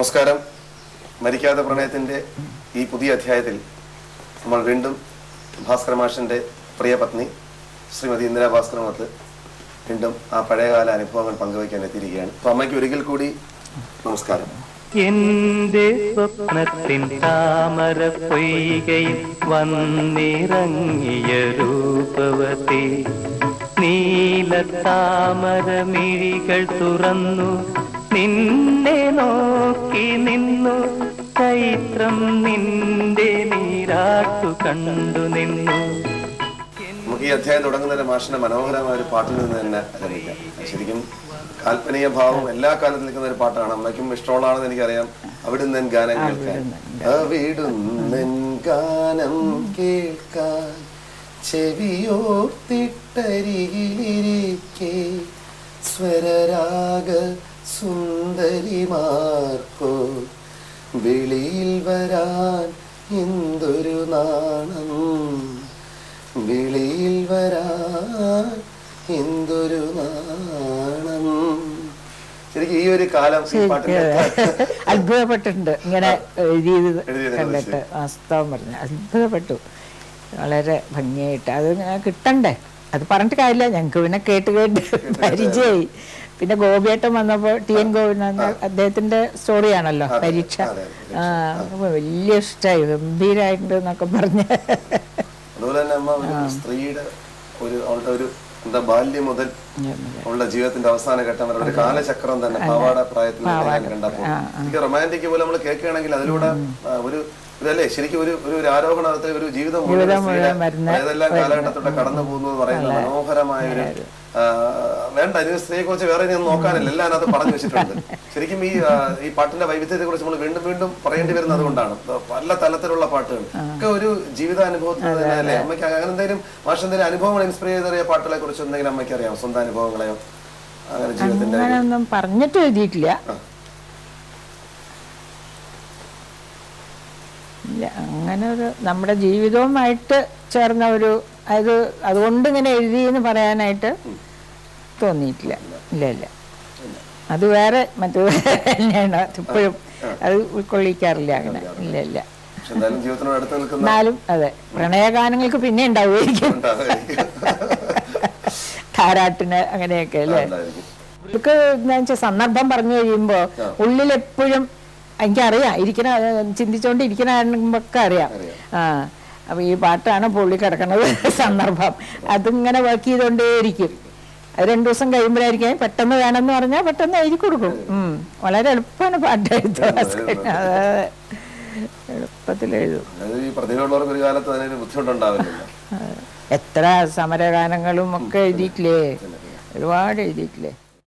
നമസ്കാരം മരിക്കാത്ത പ്രണയത്തിന്റെ ഈ പുതിയ അധ്യായത്തിൽ നമ്മൾ വീണ്ടും ഭാസ്കര മാഷിന്റെ പ്രിയ പത്നി ശ്രീമതി ഇന്ദിരാ ഭാസ്കരമത്ത് വീണ്ടും ആ പഴയകാല അനുഭവങ്ങൾ പങ്കുവയ്ക്കാൻ എത്തിയിരിക്കുകയാണ് അപ്പൊ അമ്മയ്ക്ക് ഒരിക്കൽ കൂടി നമസ്കാരം എന്റെ സ്വപ്നത്തിൻ താമര പൊയ്കയിൽ വന്നിറങ്ങിയ രൂപവതി നീല താമര മിഴികൾ തുറന്നു നിന്നെ നോക്കി നിന്നു ചൈത്രം നിന്റെ നീരാട്ടു കണ്ടു നിന്നു നമുക്ക് ഈ അധ്യായം തുടങ്ങുന്നതിന് മാഷിന്റെ മനോഹരമായ ഒരു പാട്ടിൽ നിന്ന് തന്നെ ആരംഭിക്കാം ശരിക്കും കാൽപ്പനിക ഭാവം എല്ലാ കാലത്തും നിൽക്കുന്ന ഒരു പാട്ടാണ് അമ്മയ്ക്കും ഇഷ്ടമുള്ളതാണെന്ന് എനിക്കറിയാം അവിടുന്ന് ഞാൻ ഗാനം കേൾക്കാൻ അവിടുന്ന് ഗാനം കേൾക്കാൻ ചെവിയോർത്തിട്ടരികിലിരിക്കെ സ്വരരാഗ സുന്ദരിമാർക്കോ വെളിയിൽ വരാൻ എന്തൊരു നാണം വെളിയിൽ വരാൻ എന്തൊരു നാണം ശരിക്കും ഈ ഒരു കാലം ഈ പാട്ടിന്റെ അത്ഭുതപ്പെട്ടിട്ടുണ്ട് ഇങ്ങനെ എഴുതിയത് എഴുതിയതിനെ കണ്ടിട്ട് കുറിച്ച്. വാസ്തവം പറഞ്ഞു അത്ഭുതപ്പെട്ടു വളരെ ഭംഗിയായിട്ട് അത് ഇങ്ങനെ കിട്ടണ്ടേ അത് പറഞ്ഞിട്ട് കാര്യമില്ല ഞങ്ങൾക്ക് പിന്നെ കേട്ട് കേട്ട് പരിചയമായി പിന്നെ ഗോപിയേട്ടൻ വന്നപ്പോ ടി എൻ ഗോപിനാഥ് അദ്ദേഹത്തിന്റെ സ്റ്റോറിയാണല്ലോ അതെ, പരീക്ഷ അതെ, ആ അപ്പൊ വലിയ ഇഷ്ടമായി ഗംഭീരായിട്ടുണ്ട് എന്നൊക്കെ പറഞ്ഞ് അതുപോലെ തന്നെ അമ്മ ഒരു സ്ത്രീയുടെ ഒരു അവളുടെ ഒരു എന്താ ബാല്യം മുതൽ അവളുടെ ജീവിതത്തിന്റെ അവസാന ഘട്ടം വരെ ഒരു കാലചക്രം തന്നെ പാവാട പ്രായത്തിൽ നിന്ന് ഞാൻ കണ്ടപ്പോ എനിക്ക് റൊമാൻറ്റിക് പോലെ നമ്മൾ കേൾക്കുകയാണെങ്കിൽ അതിലൂടെ ആ, ഒരു ഇതല്ലേ ശരിക്കും ഒരു ഒരു ഒരു ആരോഹണത്തിൽ ഒരു ജീവിതം മുഴുവൻ ജീവിതം സ്ത്രീയുടെ മുഴുവൻ വരുന്ന ഏതെല്ലാം കാലഘട്ടത്തിലൂടെ കടന്നു പോകുന്നു എന്ന് പറയുന്ന മനോഹരമായ ഒരു ആ, വേണ്ട ഇതിന് സ്ത്രീയെ കുറിച്ച് വേറെ ഇനി ഒന്നും നോക്കാനില്ല എല്ലാം അതിനകത്ത് പറഞ്ഞു വെച്ചിട്ടുണ്ട് ശരിക്കും ഈ ആ, ഈ പാട്ടിന്റെ വൈവിധ്യത്തെ കുറിച്ച് നമ്മൾ വീണ്ടും വീണ്ടും പറയേണ്ടി വരുന്നത് അതുകൊണ്ടാണ് പല തലത്തിലുള്ള പാട്ടുകൾ ഒക്കെ ഒരു ജീവിതാനുഭവത്തിൽ തന്നെ അല്ലേ അമ്മയ്ക്ക് അങ്ങനെ എന്തെങ്കിലും മാഷ എന്തെങ്കിലും അനുഭവങ്ങൾ ഇൻസ്പയർ ചെയ്ത പാട്ടുകളെ കുറിച്ച് എന്തെങ്കിലും അമ്മയ്ക്ക് അറിയാം സ്വന്തം അനുഭവങ്ങളെയോ അങ്ങനെ ജീവിതത്തിന്റെ അങ്ങനെ ഒന്നും പറഞ്ഞിട്ട് എഴുതിയിട്ടില്ല ആ. ഇല്ല അങ്ങനെ ഒരു നമ്മുടെ ജീവിതവുമായിട്ട് ചേർന്ന ഒരു അത് അതുകൊണ്ട് ഇങ്ങനെ എഴുതി എന്ന് പറയാനായിട്ട് തോന്നിയിട്ടില്ല ഇല്ല ഇല്ല അത് വേറെ മറ്റു തന്നെയാണ് ഇപ്പോഴും അത് ഉൾക്കൊള്ളിക്കാറില്ല അങ്ങനെ ഇല്ല ഇല്ല പക്ഷെ എന്തായാലും ജീവിതത്തിനോട് അടുത്ത് നിൽക്കുന്ന എന്നാലും അതെ പ്രണയഗാനങ്ങൾക്ക് പിന്നെ ഉണ്ടാവുമായിരിക്കും ഉണ്ടാകുമായിരിക്കും. താരാട്ടിന് അങ്ങനെയൊക്കെ അല്ലേ ഉണ്ടായിരിക്കും. നമുക്ക് എന്താ വെച്ചാൽ സന്ദർഭം പറഞ്ഞു കഴിയുമ്പോ ഉള്ളിൽ എപ്പോഴും എനിക്കറിയാം ഇരിക്കണ ചിന്തിച്ചോണ്ടിരിക്കണൊക്കെ അറിയാം ആ അപ്പൊ ഈ പാട്ടാണ് പൊള്ളി കിടക്കണത് സന്ദർഭം അതിങ്ങനെ വർക്ക് ചെയ്തോണ്ടേയിരിക്കും അത് രണ്ടു ദിവസം കഴിയുമ്പോഴായിരിക്കും പെട്ടെന്ന് വേണമെന്ന് പറഞ്ഞാൽ പെട്ടെന്ന് എഴുതി കൊടുക്കും ഉം. വളരെ എളുപ്പമാണ് പാട്ട് എഴുതുക അതെ എളുപ്പത്തിൽ എഴുതും അതായത് ഈ പ്രതിഭയുള്ളവർക്ക് ഒരു കാലത്ത് അതിനൊരു ബുദ്ധിമുട്ടുണ്ടാവില്ല എത്ര സമരഗാനങ്ങളും ഒക്കെ എഴുതിയിട്ടില്ലേ ഒരുപാട് എഴുതിയിട്ടില്ലേ